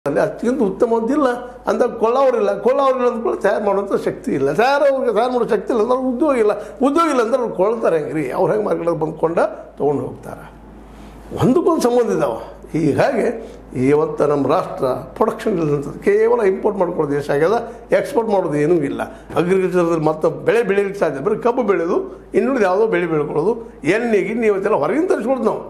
ಅಲ್ಲಿ ಅದಕ್ಕಿಂತ ಉತ್ತಮವಾದಿಲ್ಲ ಅಂತ ಕೊಳ್ಳೋರಿಲ್ಲ ಕೊಳ್ಳೋರಿಲ್ಲ ಅಂದ್ಕೊಳ್ಳಿ ತಯಾರು ಮಾಡುವಂಥ ಶಕ್ತಿ ಇಲ್ಲ ತಯಾರು ಅವ್ರಿಗೆ ತಯಾರು ಮಾಡೋ ಶಕ್ತಿ ಇಲ್ಲ ಅಂದ್ರೆ ಅವ್ರಿಗೆ ಉದ್ಯೋಗ ಇಲ್ಲ ಉದ್ಯೋಗ ಇಲ್ಲ ಅಂದ್ರೆ ಅವ್ರು ಕೊಳ್ತಾರೆ ಹೆಂಗೆ ರೀ ಅವ್ರು ಹೆಂಗೆ ಮಾರ್ಕೆಟ್ ಬಂದ್ಕೊಂಡ ತೊಗೊಂಡು ಹೋಗ್ತಾರೆ ಒಂದಕ್ಕೊಂದು ಸಂಬಂಧ ಇದ್ದಾವೆ ಹೀಗಾಗಿ ಇವತ್ತು ನಮ್ಮ ರಾಷ್ಟ್ರ ಪ್ರೊಡಕ್ಷನ್ ಇಲ್ಲದಂಥದ್ದು ಕೇವಲ ಇಂಪೋರ್ಟ್ ಮಾಡ್ಕೊಳ್ಳೋ ದೇಶ ಆಗ್ಯದ ಎಕ್ಸ್ಪೋರ್ಟ್ ಮಾಡೋದು ಏನೂ ಇಲ್ಲ ಅಗ್ರಿಕಲ್ಚರ್ದಲ್ಲಿ ಮತ್ತೆ ಬೆಳೆ ಬೆಳೀಲಿಕ್ಕೆ ಸಾಧ್ಯ ಬರೀ ಕಬ್ಬು ಬೆಳೆಯೋದು ಇನ್ನುಳಿದ ಯಾವುದೋ ಬೆಳೆ ಬೆಳ್ಕೊಳ್ಳೋದು ಎಣ್ಣೆ ಗಿಣ್ಣೆ ಇವತ್ತೆಲ್ಲ ಹೊರಗಿಂದ ತರಿಸ್ಕೊಡ್ದು ನಾವು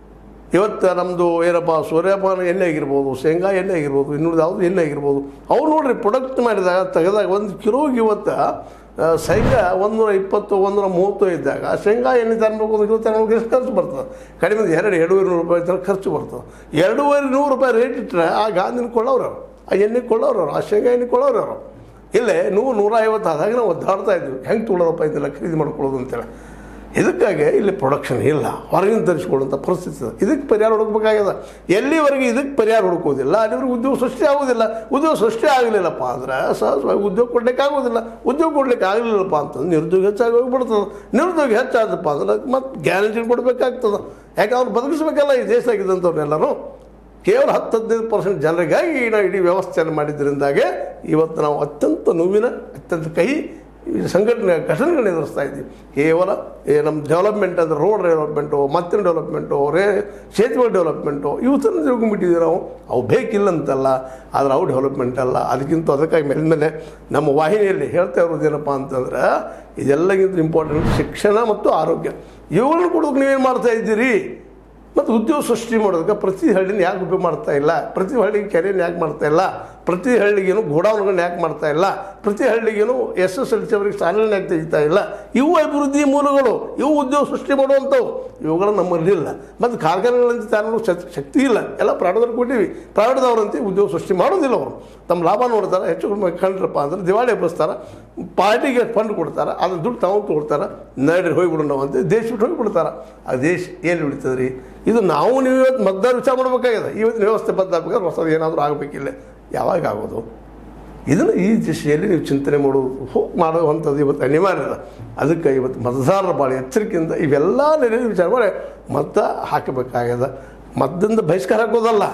ಇವತ್ತು ನಮ್ಮದು ಏನಪ್ಪ ಸೂರ್ಯಪಾನ ಎಣ್ಣೆ ಆಗಿರ್ಬೋದು ಶೇಂಗಾ ಎಣ್ಣೆ ಆಗಿರ್ಬೋದು ಇನ್ನುಳಿದ ಯಾವುದು ಎಣ್ಣೆ ಆಗಿರ್ಬೋದು ಅವ್ರು ನೋಡ್ರಿ ಪ್ರೊಡಕ್ಟ್ ಮಾಡಿದಾಗ ತೆಗೆದಾಗ ಒಂದು ಕಿಲೋಗೆ ಇವತ್ತು ಆ, ಶೇಂಗಾ ಒಂದೂರ ಇಪ್ಪತ್ತು ಒಂದೂರ ಮೂವತ್ತು ಇದ್ದಾಗ ಶೇಂಗಾ ಎಣ್ಣೆ ತರಬೇಕು ಒಂದು ಕಿಲೋ ತರಬೇಕು ಎಷ್ಟು ಖರ್ಚು ಬರ್ತದೆ ಕಡಿಮೆ ಅಂದ್ರೆ ಎರಡು ಎರಡೂವರೆ ನೂರು ರೂಪಾಯಿ ತರ ಖರ್ಚು ಬರ್ತದೆ ಎರಡೂವರೆ ನೂರು ರೂಪಾಯಿ ರೇಟ್ ಇಟ್ಟರೆ ಆ ಗಾಂಧಿನ ಕೊಳ್ಳೋರು ಅವ್ರು ಆ ಎಣ್ಣೆ ಕೊಳ್ಳೋರು ಅವ್ರು ಆ ಶೇಂಗಾ ಎಣ್ಣೆ ಕೊಳ್ಳೋರು ಅವರು ಇಲ್ಲೇ ನೂರು ನೂರ ಐವತ್ತು ಆದಾಗ ನಾವು ಒದ್ದಾಡ್ತಾ ಇದ್ವಿ ಹೆಂಗೆ ತೊಗೊಳೋದಪ್ಪ ಇದೆಲ್ಲ ಖರೀದಿ ಮಾಡ್ಕೊಳ್ಳೋದು ಅಂತೇಳಿ ಇದಕ್ಕಾಗಿ ಇಲ್ಲಿ ಪ್ರೊಡಕ್ಷನ್ ಇಲ್ಲ ಹೊರಗಿನ ತರಿಸ್ಕೊಳ್ಳುವಂಥ ಪರಿಸ್ಥಿತಿ ಇದೆ ಇದಕ್ಕೆ ಪರಿಹಾರ ಹುಡುಕ್ಬೇಕಾಗ್ಯದ ಎಲ್ಲಿವರೆಗೆ ಇದಕ್ಕೆ ಪರಿಹಾರ ಹುಡುಕೋದಿಲ್ಲ ಅಲ್ಲಿವರೆಗೆ ಉದ್ಯೋಗ ಸೃಷ್ಟಿ ಆಗೋದಿಲ್ಲ ಉದ್ಯೋಗ ಸೃಷ್ಟಿ ಆಗಲಿಲ್ಲಪ್ಪ ಅಂದ್ರೆ ಸಹಜವಾಗಿ ಉದ್ಯೋಗ ಕೊಡ್ಲಿಕ್ಕೆ ಆಗೋದಿಲ್ಲ ಉದ್ಯೋಗ ಕೊಡ್ಲಿಕ್ಕೆ ಆಗಲಿಲ್ಲಪ್ಪ ಅಂತಂದ್ರೆ ನಿರುದ್ಯೋಗ ಹೆಚ್ಚಾಗಿ ಹೋಗ್ಬಿಡ್ತದೆ ನಿರುದ್ಯೋಗ ಹೆಚ್ಚಾದಪ್ಪ ಅಂದ್ರೆ ಮತ್ತೆ ಗ್ಯಾರಂಟಿ ಕೊಡಬೇಕಾಗ್ತದೆ ಯಾಕೆ ಅವ್ರು ಬದುಕಿಸ್ಬೇಕಲ್ಲ ಈ ದೇಶದಾಗಿದ್ದಂಥವ್ರನ್ನೆಲ್ಲರೂ ಕೇವಲ ಹತ್ತು ಹದಿನೈದು ಪರ್ಸೆಂಟ್ ಜನರಿಗಾಗಿ ನಾವು ಇಡೀ ವ್ಯವಸ್ಥೆಯನ್ನು ಮಾಡಿದ್ದರಿಂದಾಗೆ ಇವತ್ತು ನಾವು ಅತ್ಯಂತ ನೋವಿನ ಅತ್ಯಂತ ಕಹಿ ಈ ಸಂಘಟನೆ ಘಟನೆಗಳನ್ನ ಎದುರಿಸ್ತಾ ಇದ್ದೀವಿ ಕೇವಲ ಈ ನಮ್ಮ ಡೆವಲಪ್ಮೆಂಟ್ ಅಂದರೆ ರೋಡ್ ಡೆವಲಪ್ಮೆಂಟು ಮತ್ತಿನ ಡೆವಲಪ್ಮೆಂಟು ರೇ ಸೇತುವೆ ಡೆವಲಪ್ಮೆಂಟು ಇವತ್ತನ್ನು ತಿಳ್ಕೊಂಡ್ಬಿಟ್ಟಿದ್ದೀವಿ ನಾವು ಅವು ಬೇಕಿಲ್ಲ ಅಂತಲ್ಲ ಆದರೆ ಅವು ಡೆವಲಪ್ಮೆಂಟ್ ಅಲ್ಲ ಅದಕ್ಕಿಂತ ಅದಕ್ಕಾಗಿ ಮೇಲ್ಮೇಲೆ ನಮ್ಮ ವಾಹಿನಿಯಲ್ಲಿ ಹೇಳ್ತಾ ಇರೋದು ಏನಪ್ಪ ಅಂತಂದ್ರೆ ಇದೆಲ್ಲಕ್ಕಿಂತ ಇಂಪಾರ್ಟೆಂಟ್ ಶಿಕ್ಷಣ ಮತ್ತು ಆರೋಗ್ಯ ಇವುಗಳನ್ನ ಕೊಡೋಕೆ ನೀವೇನು ಮಾಡ್ತಾ ಇದ್ದೀರಿ ಮತ್ತು ಉದ್ಯೋಗ ಸೃಷ್ಟಿ ಮಾಡೋದಕ್ಕೆ ಪ್ರತಿ ಹಳ್ಳಿನ ಯಾಕೆ ಉಪಯೋಗ ಮಾಡ್ತಾ ಇಲ್ಲ ಪ್ರತಿ ಹಳ್ಳಿಗೆ ಕೆರೆನ ಯಾಕೆ ಮಾಡ್ತಾ ಇಲ್ಲ ಪ್ರತಿ ಹಳ್ಳಿಗೇನು ಗೋಡೌನ್ಗಳನ್ನ ಯಾಕೆ ಮಾಡ್ತಾ ಇಲ್ಲ ಪ್ರತಿ ಹಳ್ಳಿಗೇನು ಎಸ್ ಎಸ್ ಎಲ್ ಸಿ ಅವರಿಗೆ ಶಾಲೆಗಳನ್ನ ಯಾಕೆ ತೆಗಿತಾ ಇಲ್ಲ ಇವು ಅಭಿವೃದ್ಧಿ ಮೂಲಗಳು ಇವು ಉದ್ಯೋಗ ಸೃಷ್ಟಿ ಮಾಡುವಂಥವು ಇವುಗಳು ನಮ್ಮಲ್ಲಿ ಇಲ್ಲ ಮತ್ತು ಕಾರ್ಖಾನೆಗಳಂತ ತಯಾರು ಶಕ್- ಶಕ್ತಿ ಇಲ್ಲ ಎಲ್ಲ ಪ್ರೈವೇಟ್ದವ್ರು ಕೊಟ್ಟಿವಿ ಪ್ರೈವೇಟ್ದವ್ರಂತೆ ಉದ್ಯೋಗ ಸೃಷ್ಟಿ ಮಾಡೋದಿಲ್ಲ ಅವರು ತಮ್ಮ ಲಾಭ ನೋಡ್ತಾರೆ ಹೆಚ್ಚು ಕಡಿಮೆ ಕಂಡ್ರಪ್ಪ ಅಂದ್ರೆ ದಿವಾಳಿ ಹಬ್ಬಿಸ್ತಾರೆ ಪಾರ್ಟಿಗೆ ಫಂಡ್ ಕೊಡ್ತಾರೆ ಅದನ್ನ ದುಡ್ಡು ತಗೊಂಡು ಕೊಡ್ತಾರೆ ನಡ್ರಿ ಹೋಗ್ಬಿಡು ನಾವು ಅಂತ ದೇಶ ಬಿಟ್ಟು ಹೋಗ್ಬಿಡ್ತಾರೆ ಆ ದೇಶ ಏನು ಉಳಿತದೆ ರೀ ಇದು ನಾವು ನೀವು ಇವತ್ತು ಮತದಾರ ವಿಚಾರ ಮಾಡ್ಬೇಕಾಗಿದೆ ಇವತ್ತಿನ ವ್ಯವಸ್ಥೆ ಬದಲಾಗಬೇಕಾದ್ರೆ ಹೊಸದು ಏನಾದರೂ ಆಗಬೇಕಿಲ್ಲ ಯಾವಾಗ ಆಗೋದು ಇದನ್ನು ಈ ದಿಶೆಯಲ್ಲಿ ನೀವು ಚಿಂತನೆ ಮಾಡೋದು ಹೋ- ಮಾಡುವಂಥದ್ದು ಇವತ್ತು ಅನಿವಾರ್ಯ ಇದೆ. ಅದಕ್ಕೆ ಇವತ್ತು ಮತದಾರರ ಭಾಳ ಎಚ್ಚರಿಕೆಯಿಂದ ಇವೆಲ್ಲ ನೆಲೆಯಲ್ಲಿ ವಿಚಾರ ಮಾಡಿ ಮತ ಹಾಕಬೇಕಾಗ್ಯದ ಮತದಿಂದ ಬಹಿಷ್ಕಾರ ಹಾಕೋದಲ್ಲ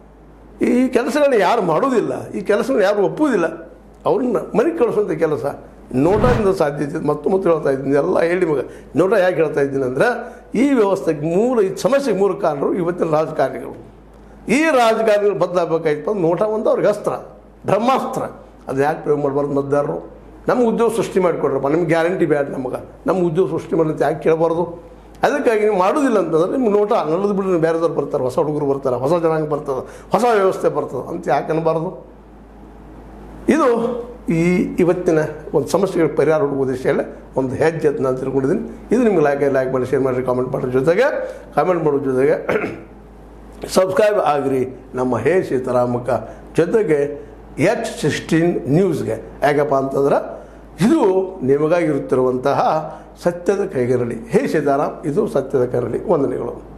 ಈ ಕೆಲಸಗಳನ್ನ ಯಾರು ಮಾಡೋದಿಲ್ಲ ಈ ಕೆಲಸಗಳನ್ನ ಯಾರು ಒಪ್ಪುವುದಿಲ್ಲ ಅವ್ರನ್ನ ಮನೆಗೆ ಕಳಿಸುವಂಥ ಕೆಲಸ ನೋಟದಿಂದ ಸಾಧ್ಯತೆ ಇದೆ. ಮತ್ತು ಮತ್ತು ಹೇಳ್ತಾ ಇದ್ದೀನಿ ಎಲ್ಲ ಹೇಳಿ ಮಗ ನೋಟ ಯಾಕೆ ಹೇಳ್ತಾ ಇದ್ದೀನಿ ಅಂದ್ರೆ ಈ ವ್ಯವಸ್ಥೆಗೆ ಮೂಲ ಈ ಸಮಸ್ಯೆಗೆ ಮೂಲ ಕಾರಣರು ಇವತ್ತಿನ ರಾಜಕಾರಣಿಗಳು ಈ ರಾಜಕಾರಣಿಗಳು ಬದಲಾಗಬೇಕಾಯ್ತು ಅಂದ್ರೆ ನೋಟ ಒಂದು ಅವ್ರಿಗೆ ಅಸ್ತ್ರ ಬ್ರಹ್ಮಾಸ್ತ್ರ ಅದು ಯಾಕೆ ಪ್ರಯೋಗ ಮಾಡಬಾರ್ದು ಮತದಾರರು ನಮ್ಗೆ ಉದ್ಯೋಗ ಸೃಷ್ಟಿ ಮಾಡಿಕೊಡ್ರಪ್ಪ ನಿಮ್ಗೆ ಗ್ಯಾರಂಟಿ ಬ್ಯಾಡ ನಮಗೆ ನಮ್ಮ ಉದ್ಯೋಗ ಸೃಷ್ಟಿ ಮಾಡೋದು ಯಾಕೆ ಕೇಳಬಾರ್ದು ಅದಕ್ಕಾಗಿ ನೀವು ಮಾಡೋದಿಲ್ಲ ಅಂತಂದ್ರೆ ನಿಮ್ಗೆ ನೋಟ ನಲ್ಲದು ಬಿಡ್ರಿ ಬೇರೆದವ್ರು ಬರ್ತಾರೆ ಹೊಸ ಹುಡುಗರು ಬರ್ತಾರೆ ಹೊಸ ಜನಾಂಗ ಬರ್ತದೆ ಹೊಸ ವ್ಯವಸ್ಥೆ ಬರ್ತದೆ ಅಂತ ಯಾಕೆ ಅನ್ನಬಾರ್ದು ಇದು ಈ ಇವತ್ತಿನ ಒಂದು ಸಮಸ್ಯೆಗಳ ಪರಿಹಾರ ಹುಡುಕುವ ದಿಶೆಯಲ್ಲಿ ಒಂದು ಹೆಜ್ಜೆ ಅಂತ ನಾನು ತಿಳ್ಕೊಂಡಿದ್ದೀನಿ ಇದು ನಿಮ್ಗೆ ಲೈಕ್ ಲೈಕ್ ಮಾಡಿ ಶೇರ್ ಮಾಡಿರಿ ಕಾಮೆಂಟ್ ಮಾಡೋದ್ರ ಜೊತೆಗೆ ಕಾಮೆಂಟ್ ಮಾಡೋ ಜೊತೆಗೆ ಸಬ್ಸ್ಕ್ರೈಬ್ ಆಗಿರಿ ನಮ್ಮ ಹೇ ಸೀತಾರಾಮಕ್ಕ ಜೊತೆಗೆ ಎಚ್ ಸಿಕ್ಸ್ಟೀನ್ ನ್ಯೂಸ್ಗೆ ಯಾಕಪ್ಪ ಅಂತಂದ್ರೆ ಇದು ನಿಮಗಾಗಿರುತ್ತಿರುವಂತಹ ಸತ್ಯದ ಕೈಗರಳಿ ಹೇ ಸೀತಾರಾಮ್ ಇದು ಸತ್ಯದ ಕೈಗರಳಿ ವಂದನೆಗಳು